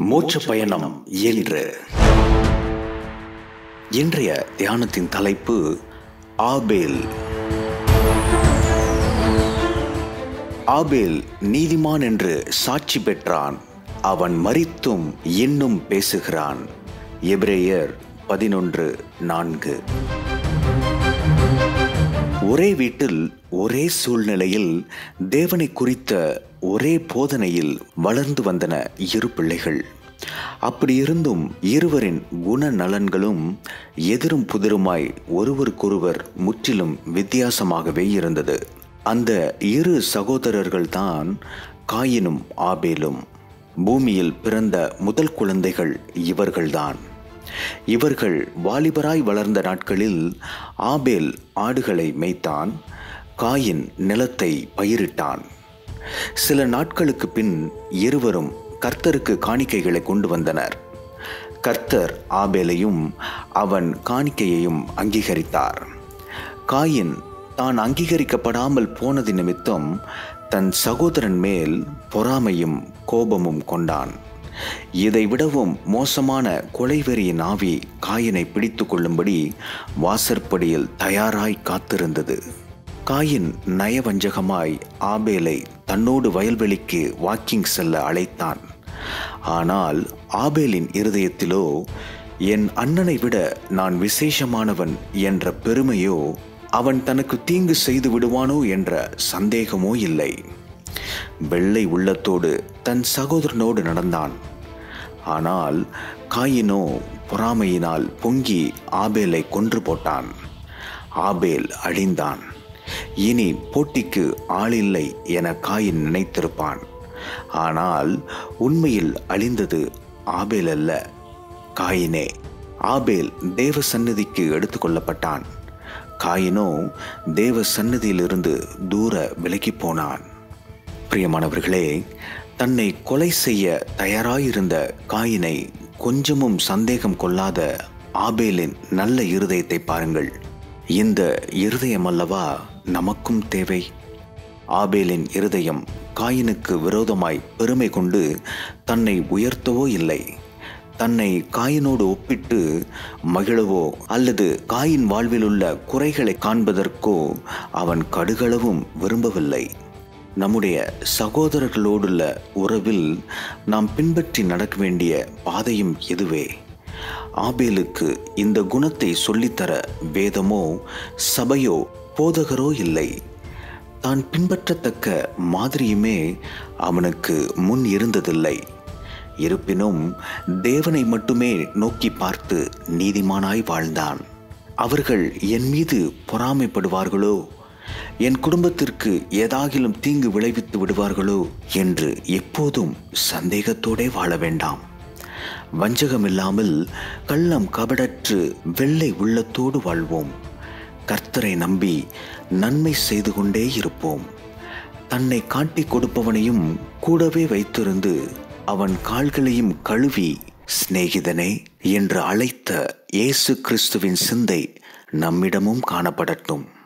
மோட்ச பயணம் என்று இன்றைய தியானத்தின் தலைப்பு ஆபேல் ஆபேல் நீதிமான் என்று சாட்சி பெற்றான் அவன் மரித்தும் இன்னும் பேசுகிறான் எபிரேயர் பதினொன்று நான்கு ஒரே வீட்டில் ஒரே சூழ்நிலையில் தேவனை குறித்த ஒரே போதனையில் வளர்ந்து வந்தன இரு பிள்ளைகள் அப்படியிருந்தும் இருவரின் குண நலன்களும் எதிரும் புதிருமாய் ஒருவருக்கொருவர் முற்றிலும் வித்தியாசமாகவே இருந்தது அந்த இரு சகோதரர்கள்தான் காயினும் ஆபேலும் பூமியில் பிறந்த முதல் குழந்தைகள் இவர்கள்தான் இவர்கள் வாலிபராய் வளர்ந்த நாட்களில் ஆபேல் ஆடுகளை மேய்த்தான் காயின் நிலத்தை பயிரிட்டான் சில நாட்களுக்கு பின் இருவரும் கர்த்தருக்கு காணிக்கைகளை கொண்டு வந்தனர் கர்த்தர் ஆபேலையும் அவன் காணிக்கையையும் அங்கீகரித்தார் காயின் தான் அங்கீகரிக்கப்படாமல் போனது நிமித்தம் தன் சகோதரன் மேல் பொறாமையும் கோபமும் கொண்டான் இதை விடவும் மோசமான கொலைவெறியின் ஆவி காயினை பிடித்து கொள்ளும்படி வாசற்படியில் தயாராய் காத்திருந்தது காயின் நயவஞ்சகமாய் ஆபேலை தன்னோடு வயல்வெளிக்கு வாக்கிங் செல்ல அழைத்தான் ஆனால் ஆபேலின் இருதயத்திலோ என் அண்ணனை விட நான் விசேஷமானவன் என்ற பெருமையோ அவன் தனக்கு தீங்கு செய்து விடுவானோ என்ற சந்தேகமோ இல்லை வெள்ளை உள்ளத்தோடு தன் சகோதரனோடு நடந்தான் ஆனால் காயினோ பொறாமையினால் பொங்கி ஆபேலை கொன்று போட்டான் ஆபேல் அழிந்தான் இனி போட்டிக்கு ஆளில்லை என காயின் நினைத்திருப்பான் ஆனால் உண்மையில் அழிந்தது ஆபேல் அல்ல காயினே ஆபேல் தேவ சந்நிதிக்கு எடுத்துக்கொள்ளப்பட்டான் காயினோ தேவ சந்நிதியிலிருந்து தூர விலகி போனான் பிரியமானவர்களே தன்னை கொலை செய்ய தயாராயிருந்த காயினை கொஞ்சமும் சந்தேகம் கொள்ளாத ஆபேலின் நல்ல இருதயத்தை பாருங்கள் இந்த இருதயம் அல்லவா நமக்கும் தேவை ஆபேலின் இருதயம் காயினுக்கு விரோதமாய் பெருமை கொண்டு தன்னை உயர்த்தவோ இல்லை தன்னை காயினோடு ஒப்பிட்டு மகிழவோ அல்லது காயின் வாழ்வில் உள்ள குறைகளை காண்பதற்கோ அவன் கடுகளவும் விரும்பவில்லை நம்முடைய சகோதரர்களோடுள்ள உறவில் நாம் பின்பற்றி நடக்க வேண்டிய பாதையும் இதுவே ஆபேலுக்கு இந்த குணத்தை சொல்லித்தர வேதமோ சபையோ போதகரோ இல்லை தான் பின்பற்றத்தக்க மாதிரியுமே அவனுக்கு முன் இருந்ததில்லை இருப்பினும் தேவனை மட்டுமே நோக்கி பார்த்து நீதிமானாய் வாழ்ந்தான் அவர்கள் என் மீது பொறாமைப்படுவார்களோ என் குடும்பத்திற்கு ஏதாகிலும் தீங்கு விளைவித்து விடுவார்களோ என்று எப்போதும் சந்தேகத்தோடே வாழ வேண்டாம் வஞ்சகமில்லாமல் கள்ளம் கபடற்று வெள்ளை உள்ளத்தோடு வாழ்வோம் கர்த்தரை நம்பி நன்மை செய்து கொண்டே இருப்போம் தன்னை காட்டிக் கொடுப்பவனையும் கூடவே வைத்திருந்து அவன் கால்களையும் கழுவி சிநேகிதனே என்று அழைத்த இயேசு கிறிஸ்துவின் சிந்தை நம்மிடமும் காணப்படட்டும்